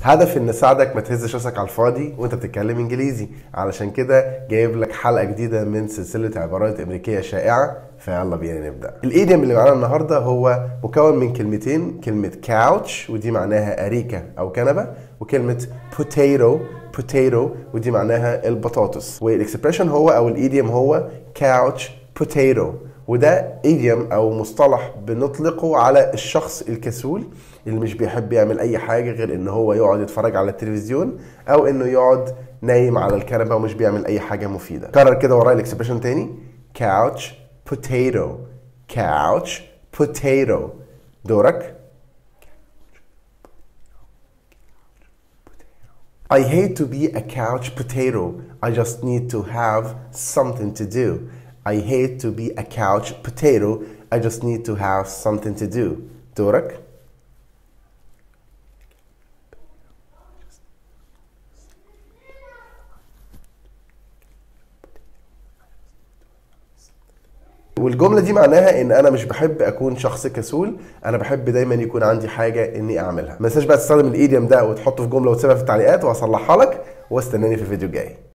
هدف ان اساعدك ما تهزش راسك على الفاضي وانت بتتكلم انجليزي علشان كده جايب لك حلقه جديده من سلسله عبارات امريكيه شائعه فيلا بينا نبدا الايديوم اللي معانا النهارده هو مكون من كلمتين كلمه كاوتش ودي معناها اريكه او كنبه وكلمه بوتيتو بوتيتو ودي معناها البطاطس والاكسبريشن هو او الايديوم هو كاوتش بوتيتو وده ايديوم او مصطلح بنطلقه على الشخص الكسول اللي مش بيحب يعمل اي حاجه غير ان هو يقعد يتفرج على التلفزيون او انه يقعد نايم على الكنبه ومش بيعمل اي حاجه مفيده كرر كده ورايا الاكسبريشن تاني couch potato couch potato دورك I hate to be a couch potato. I just need to have something to do. I hate to be a couch potato. I just need to have something to do. دورك والجملة دي معناها ان انا مش بحب اكون شخص كسول انا بحب دايما يكون عندي حاجة اني اعملها ما تنساش بقى تستخدم الايديوم ده وتحطه في جملة وتسيبها في التعليقات وهصلحها لك واستناني في الفيديو الجاي